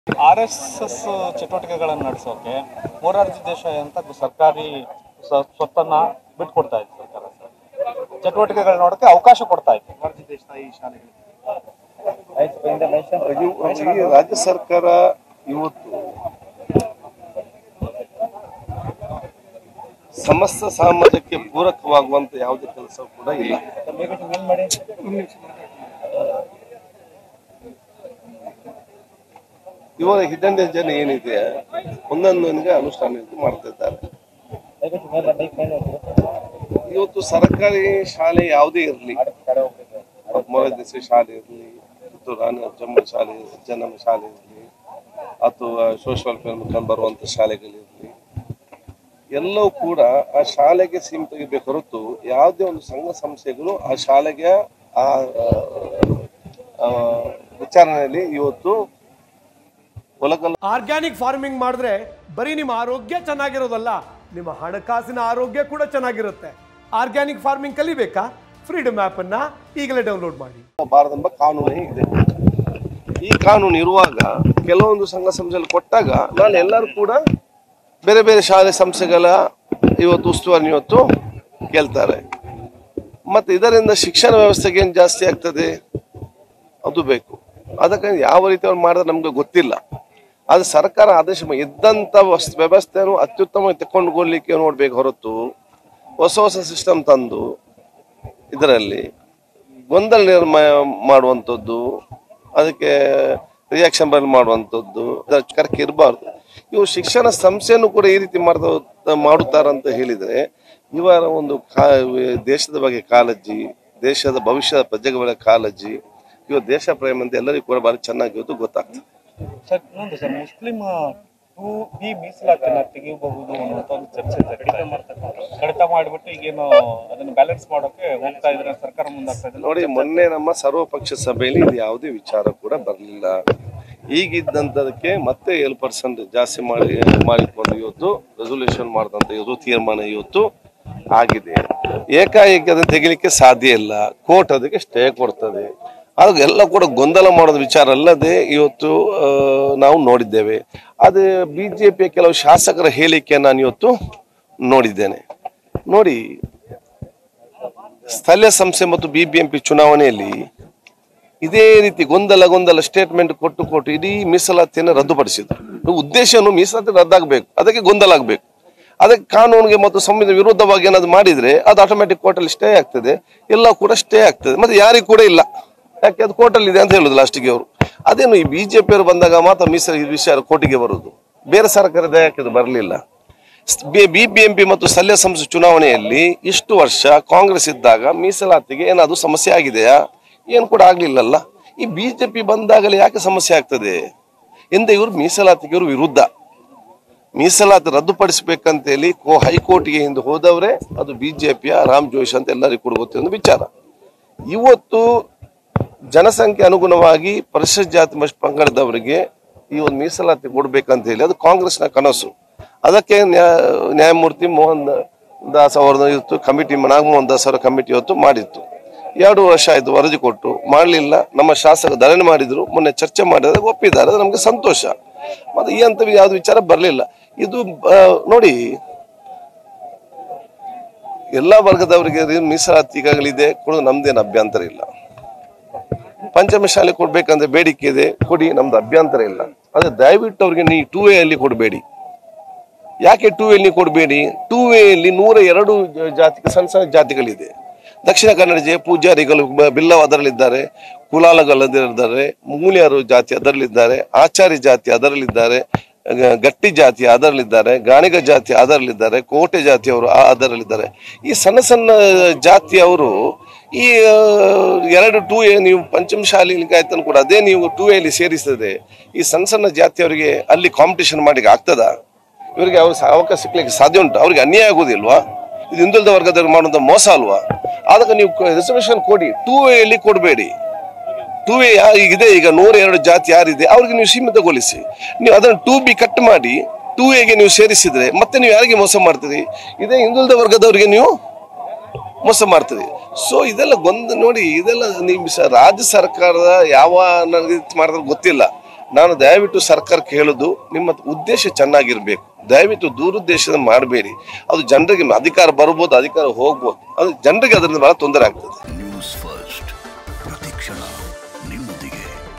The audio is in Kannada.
ಆರ್ ಎಸ್ ಎಸ್ ಚಟುವಟಿಕೆಗಳನ್ನು ನಡೆಸೋಕೆ ಮೂರಾರ್ಜಿ ದೇಶಾಯಿ ಅಂತ ಸರ್ಕಾರಿ ಸ್ವ- ಸ್ವತ್ತನ್ನ ಬಿಟ್ಕೊಡ್ತಾ ಇತ್ತು ಸರ್ಕಾರ ಚಟುವಟಿಕೆಗಳು ನೋಡೋಕೆ ಅವಕಾಶ ಕೊಡ್ತಾ ಇತ್ತು ಮೂರಾರ್ಜಿ ದೇಶಾಯಿ ಶಾಲೆಗಳಿಗೆ ಈ ರಾಜ್ಯ ಸರ್ಕಾರ ಇವತ್ತು ಸಮಸ್ತ ಸಮಾಜಕ್ಕೆ ಪೂರಕವಾಗುವಂತ ಯಾವುದೇ ಕೆಲಸ ಕೂಡ ಇಲ್ಲ ಇವಾಗ ಹಿಡನ್ ಜನ ಏನಿದೆ ಒಂದೊಂದೊಂದಿಗೆ ಅನುಷ್ಠಾನ ಮಾಡ್ತಾ ಇದ್ದಾರೆ ಇವತ್ತು ಸರ್ಕಾರಿ ಶಾಲೆ ಯಾವುದೇ ಇರಲಿ ಮೊರದೇಶ ಶಾಲೆ ಇರಲಿ ಕಿತ್ತೂರು ರಾಣಿ ಅಜ್ಜಮ್ಮ ಶಾಲೆ ಜನ್ನಮ್ಮ ಶಾಲೆ ಇರಲಿ ಅಥವಾ ಸೋಷಿಯಲ್ ವೆಲ್ಫೇರ್ ಮುಖಾಂತರ ಬರುವಂತ ಶಾಲೆಗಳಿರಲಿ ಎಲ್ಲವೂ ಕೂಡ ಆ ಶಾಲೆಗೆ ಸೀಮಿತ ಇರಬೇಕು ಹೊರತು ಯಾವುದೇ ಒಂದು ಸಂಘ ಸಂಸ್ಥೆಗಳು ಆ ಶಾಲೆಗೆ ಆ ಆ, ವಿಚಾರಣೆಯಲ್ಲಿ ಇವತ್ತು ಒಲಗಲ್ಲ ಆರ್ಗ್ಯಾನಿಕ್ ಫಾರ್ಮಿಂಗ್ ಮಾಡಿದ್ರೆ ಬರೀ ನಿಮ್ಮ ಆರೋಗ್ಯ ಚೆನ್ನಾಗಿರೋದಲ್ಲ ನಿಮ್ಮ ಹಣಕಾಸಿನ ಆರೋಗ್ಯ ಕೂಡ ಚೆನ್ನಾಗಿರುತ್ತೆ ಆರ್ಗ್ಯಾನಿಕ್ ಫಾರ್ಮಿಂಗ್ ಕಲಿಬೇಕಾ ಫ್ರೀಡಮ್ ಆ್ಯಪ್ ಅನ್ನ ಈಗಲೇ ಡೌನ್ಲೋಡ್ ಮಾಡಿ ಬಾರದೆಂಬ ಕಾನೂನೇ ಇದೆ ಈ ಕಾನೂನು ಇರುವಾಗ ಕೆಲವೊಂದು ಸಂಘ ಸಂಸ್ಥೆಗಳು ಕೊಟ್ಟಾಗ ನಾನು ಎಲ್ಲರೂ ಕೂಡ ಬೇರೆ ಬೇರೆ ಶಾಲೆ ಸಂಸ್ಥೆಗಳ ಇವತ್ತು ಉಸ್ತುವಾರಿ ಇವತ್ತು ಕೇಳ್ತಾರೆ ಮತ್ತೆ ಇದರಿಂದ ಶಿಕ್ಷಣ ವ್ಯವಸ್ಥೆಗೆ ಏನು ಜಾಸ್ತಿ ಆಗ್ತದೆ ಅದು ಬೇಕು ಅದಕ್ಕೆ ಯಾವ ರೀತಿ ಅವ್ರು ಮಾಡಿದ್ರೆ ನಮ್ಗೆ ಗೊತ್ತಿಲ್ಲ ಆದ್ರೆ ಸರ್ಕಾರ ಆದೇಶ ಮಾ- ಇದ್ದಂಥ ವಸ್- ವ್ಯವಸ್ಥೆಯನ್ನು ಅತ್ಯುತ್ತಮ ತೆಕ್ಕೊಂಡುಕೊಳ್ಳಿಕ್ಕೆ ನೋಡ್ಬೇಕು ಹೊರತು ಹೊಸ ಹೊಸ ಸಿಸ್ಟಮ್ ತಂದು ಇದರಲ್ಲಿ ಗೊಂದಲ ನಿರ್ಮಾಣ ಮಾಡುವಂಥದ್ದು ಅದಕ್ಕೆ ರಿಯಾಕ್ಷನ್ ಬರಲು ಮಾಡುವಂಥದ್ದು ಕರ್ಕೆ ಇರಬಾರ್ದು ಇವು ಶಿಕ್ಷಣ ಸಂಸ್ಥೆಯನ್ನು ಕೂಡ ಈ ರೀತಿ ಮಾಡ್ತಾ ಮಾಡುತ್ತಾರಂತ ಹೇಳಿದರೆ ಇವರ ಒಂದು ಕಾ ದೇಶದ ಬಗ್ಗೆ ಕಾಳಜಿ ದೇಶದ ಭವಿಷ್ಯದ ಪ್ರಜೆಗಳ ಬಗ್ಗೆ ಕಾಳಜಿ ಇವತ್ತು ದೇಶ ಪ್ರೇಮ ಅಂತ ಎಲ್ಲರಿಗೂ ಕೂಡ ಭಾರಿ ಚೆನ್ನಾಗಿ ಇವತ್ತು ಗೊತ್ತಾಗ್ತದೆ ಸರ್ ಇನ್ನೊಂದು ಸರ್ ಮುಸ್ಲಿಂ ಟೂ ಬಿ ಮೀಸಲಾತಿನ ತೆಗೆಯಬಹುದು ಅನ್ನುವಂಥ ಒಂದು ಚರ್ಚೆ ಕಡಿತ ಕಡಿತ ಮಾಡಿಬಿಟ್ಟು ಈಗೇನು ಅದನ್ನು ಬ್ಯಾಲೆನ್ಸ್ ಮಾಡೋಕೆ ಹೋಗ್ತಾ ಇದ್ರೆ ಸರ್ಕಾರ ಮುಂದಾಗ್ತಾ ಇದೆ ನೋಡಿ ಮೊನ್ನೆ ನಮ್ಮ ಸರ್ವಪಕ್ಷ ಸಭೆಯಲ್ಲಿ ಇದು ಯಾವುದೇ ವಿಚಾರ ಕೂಡ ಬರಲಿಲ್ಲ ಈಗಿದ್ದಂಥದಕ್ಕೆ ಮತ್ತೆ ಏಳು ಪರ್ಸೆಂಟ್ ಜಾಸ್ತಿ ಮಾಡಿ ಮಾಡಿಕೊಂಡು ಇವತ್ತು ರೆಸೊಲ್ಯೂಷನ್ ಮಾಡಿದಂಥ ಇವತ್ತು ತೀರ್ಮಾನ ಇವತ್ತು ಆಗಿದೆ ಏಕಾಏಕಿ ಅದನ್ನು ತೆಗಿಲಿಕ್ಕೆ ಸಾಧ್ಯ ಇಲ್ಲ ಕೋರ್ಟ್ ಅದಕ್ಕೆ ಸ್ಟೇ ಕೊಡ್ತದೆ ಆಗ ಎಲ್ಲ ಕೂಡ ಗೊಂದಲ ಮಾಡೋದು ವಿಚಾರ ಅಲ್ಲದೆ ಇವತ್ತು ಆ, ನಾವು ನೋಡಿದ್ದೇವೆ ಅದು ಬಿಜೆಪಿಯ ಕೆಲವು ಶಾಸಕರ ಹೇಳಿಕೆ ನಾನು ಇವತ್ತು ನೋಡಿದ್ದೇನೆ ನೋಡಿ ಸ್ಥಳೀಯ ಸಂಸ್ಥೆ ಮತ್ತು ಬಿಬಿಎಂಪಿ ಚುನಾವಣೆಯಲ್ಲಿ ಇದೇ ರೀತಿ ಗೊಂದಲ ಗೊಂದಲ ಸ್ಟೇಟ್ಮೆಂಟ್ ಕೊಟ್ಟು ಕೊಟ್ಟು ಇಡೀ ಮೀಸಲಾತಿಯನ್ನು ರದ್ದುಪಡಿಸಿದ್ರು ಉದ್ದೇಶನು ಮೀಸಲಾತಿ ರದ್ದಾಗಬೇಕು ಅದಕ್ಕೆ ಗೊಂದಲ ಆಗಬೇಕು ಅದಕ್ಕೆ ಕಾನೂನಿಗೆ ಮತ್ತು ಸಂವಿಧಾನ ವಿರುದ್ಧವಾಗಿ ಏನಾದ್ರು ಮಾಡಿದ್ರೆ ಅದು ಆಟೋಮೆಟಿಕ್ ಕೋರ್ಟಲ್ಲಿ ಸ್ಟೇ ಆಗ್ತದೆ ಎಲ್ಲ ಕೂಡ ಸ್ಟೇ ಆಗ್ತದೆ ಮತ್ತೆ ಯಾರಿಗೂ ಕೂಡ ಇಲ್ಲ ಯಾಕೆ ಅದು ಕೋರ್ಟಲ್ಲಿ ಇದೆ ಅಂತ ಹೇಳುದು ಲಾಸ್ಟಿಗೆ ಅವರು ಅದೇನು ಈ ಬಿಜೆಪಿ ಅವರು ಬಂದಾಗ ಮಾತ್ರ ಮೀಸಲು ಈ ವಿಷಯ ಕೋರ್ಟಿಗೆ ಬರುದು ಬೇರೆ ಸರ್ಕಾರದ ಯಾಕೆ ಅದು ಬರಲಿಲ್ಲ ಬಿಬಿಎಂಪಿ ಮತ್ತು ಸ್ಥಳೀಯ ಸಂಸ್ಥೆ ಚುನಾವಣೆಯಲ್ಲಿ ಇಷ್ಟು ವರ್ಷ ಕಾಂಗ್ರೆಸ್ ಇದ್ದಾಗ ಮೀಸಲಾತಿಗೆ ಏನಾದರೂ ಸಮಸ್ಯೆ ಆಗಿದೆಯಾ ಏನು ಕೂಡ ಆಗ್ಲಿಲ್ಲಲ್ಲ ಈ ಬಿಜೆಪಿ ಬಂದಾಗಲೇ ಯಾಕೆ ಸಮಸ್ಯೆ ಆಗ್ತದೆ ಹಿಂದೆ ಇವರು ಮೀಸಲಾತಿಗೆ ಇವರು ವಿರುದ್ಧ ಮೀಸಲಾತಿ ರದ್ದುಪಡಿಸಬೇಕಂತೇಳಿ ಕೋ ಹೈಕೋರ್ಟ್ಗೆ ಹಿಂದೆ ಹೋದವರೇ ಅದು ಬಿಜೆಪಿಯ ರಾಮ್ ಜೋಶ್ ಅಂತ ಎಲ್ಲರಿಗೂ ಕೂಡ ಗೊತ್ತಿರೋ ಒಂದು ವಿಚಾರ ಇವತ್ತು ಜನಸಂಖ್ಯೆ ಅನುಗುಣವಾಗಿ ಪರಿಶಿಷ್ಟ ಜಾತಿ ಮತ್ತು ಪಂಗಡದವರಿಗೆ ಈ ಒಂದು ಮೀಸಲಾತಿ ಕೊಡ್ಬೇಕಂತ ಹೇಳಿ ಅದು ಕಾಂಗ್ರೆಸ್ನ ಕನಸು ಅದಕ್ಕೆ ನ್ಯಾ- ನ್ಯಾಯಮೂರ್ತಿ ಮೋಹನ್ ದಾಸ್ ಅವರದ್ದು ಇತ್ತು ಕಮಿಟಿ ನಾಗಮೋಹನ್ ದಾಸ್ ಅವರ ಕಮಿಟಿ ಇವತ್ತು ಮಾಡಿತ್ತು ಎರಡು ವರ್ಷ ಆಯ್ತು ವರದಿ ಕೊಟ್ಟು ಮಾಡಲಿಲ್ಲ ನಮ್ಮ ಶಾಸಕ ಧರಣಿ ಮಾಡಿದ್ರು ಮೊನ್ನೆ ಚರ್ಚೆ ಮಾಡಿದಾಗ ಒಪ್ಪಿದ್ದಾರೆ ಅದು ನಮಗೆ ಸಂತೋಷ ಮತ್ತೆ ಈ ಹಂತ ಯಾವ್ದು ವಿಚಾರ ಬರಲಿಲ್ಲ ಇದು ಆ, ನೋಡಿ ಎಲ್ಲಾ ವರ್ಗದವರಿಗೆ ರಿ- ಮೀಸಲಾತಿ ಈಗಾಗಲೇ ಇದೆ ಕೊಡೋದು ನಮ್ದೇನು ಅಭ್ಯಂತರ ಇಲ್ಲ ಪಂಚಮ ಶಾಲೆ ಕೊಡ್ಬೇಕಂದ್ರೆ ಬೇಡಿಕೆ ಇದೆ ಕೊಡಿ ನಮ್ದು ಅಭ್ಯಂತರ ಇಲ್ಲ ಆದ್ರೆ ದಯವಿಟ್ಟು ಅವ್ರಿಗೆ ನೀವು ಟೂ ಎ ಅಲ್ಲಿ ಕೊಡಬೇಡಿ ಯಾಕೆ ಟೂ ಎಲ್ಲಿ ಕೊಡಬೇಡಿ ಟೂ ಎಲ್ಲಿ ನೂರ ಎರಡು ಜ- ಜಾತಿ ಸಣ್ಣ ಸಣ್ಣ ಜಾತಿಗಳಿದೆ ದಕ್ಷಿಣ ಕನ್ನಡ ಜೆ ಪೂಜಾರಿಗಳು ಬ- ಬಿಲ್ಲವ ಅದರಲ್ಲಿದ್ದಾರೆ ಕುಲಾಲಗಳು ಅದರಲ್ಲಿದ್ದಾರೆ ಮೂಲ್ಯರು ಜಾತಿ ಅದರಲ್ಲಿದ್ದಾರೆ ಆಚಾರ್ಯ ಜಾತಿ ಅದರಲ್ಲಿದ್ದಾರೆ ಗ- ಗಟ್ಟಿ ಜಾತಿ ಅದರಲ್ಲಿದ್ದಾರೆ ಗಾಣಿಗ ಜಾತಿ ಅದರಲ್ಲಿದ್ದಾರೆ ಕೋಟೆ ಜಾತಿಯವರು ಆ- ಅದರಲ್ಲಿದ್ದಾರೆ ಈ ಸಣ್ಣ ಸಣ್ಣ ಜಾತಿಯವರು ಈ ಆ, ಎರಡು ಟೂ ಎ ನೀವು ಪಂಚಮ ಶಾಲೆ ಆಯ್ತನ್ನು ಕೂಡ ಅದೇ ನೀವು ಟೂ ಎಲ್ಲಿ ಸೇರಿಸ್ತದೆ ಈ ಸಣ್ಣ ಸಣ್ಣ ಜಾತಿಯವರಿಗೆ ಅಲ್ಲಿ ಕಾಂಪಿಟೇಷನ್ ಮಾಡಿಗೆ ಆಗ್ತದಾ ಇವರಿಗೆ ಅವ್ರ ಸ- ಅವಕಾಶ ಸಿಗ್ಲಿಕ್ಕೆ ಸಾಧ್ಯ ಉಂಟು ಅವ್ರಿಗೆ ಅನ್ಯಾಯ ಆಗುದಿಲ್ವಾ ಇದು ಹಿಂದುಳಿದ ವರ್ಗದವ್ರಿಗೆ ಮಾಡುವಂತ ಮೋಸ ಅಲ್ವಾ ಅದಕ್ಕೆ ನೀವು ರಿಸರ್ವೇಶನ್ ಕೊಡಿ ಟೂ ಎಲ್ಲಿ ಕೊಡಬೇಡಿ ಟೂ ಎ ಇದೆ ಈಗ ನೂರ ಎರಡು ಜಾತಿ ಯಾರಿದೆ ಅವ್ರಿಗೆ ನೀವು ಸೀಮಿತಗೊಳಿಸಿ ನೀವು ಅದನ್ನು ಟೂ ಬಿ ಕಟ್ ಮಾಡಿ ಟೂ ಎಗೆ ನೀವು ಸೇರಿಸಿದ್ರೆ ಮತ್ತೆ ನೀವು ಯಾರಿಗೆ ಮೋಸ ಮಾಡ್ತೀರಿ ಇದೇ ಹಿಂದುಳಿದ ವರ್ಗದವರಿಗೆ ನೀವು ಮೋಸ ಮಾಡ್ತೀರಿ ಸೊ ಇದೆಲ್ಲ ಗೊಂದ ನೋಡಿ ಇದೆಲ್ಲ ನೀವು ಸ- ರಾಜ್ಯ ಸರ್ಕಾರದ ಯಾವ ರೀತಿ ಮಾಡಿದ್ರೆ ಗೊತ್ತಿಲ್ಲ ನಾನು ದಯವಿಟ್ಟು ಸರ್ಕಾರಕ್ಕೆ ಹೇಳೋದು ನಿಮ್ಮ ಉದ್ದೇಶ ಚೆನ್ನಾಗಿರ್ಬೇಕು ದಯವಿಟ್ಟು ದುರುದ್ದೇಶದ ಮಾಡಬೇಡಿ ಅದು ಜನರಿಗೆ ಅಧಿಕಾರ ಬರ್ಬೋದು ಅಧಿಕಾರ ಹೋಗ್ಬೋದು ಅದು ಜನರಿಗೆ ಅದರಿಂದ ಬಹಳ ತೊಂದರೆ ಆಗ್ತದೆ ನ್ಯೂಸ್ ಫಸ್ಟ್ ಪ್ರತಿಕ್ಷಣ ನಿಮ್ಮೊಂದಿಗೆ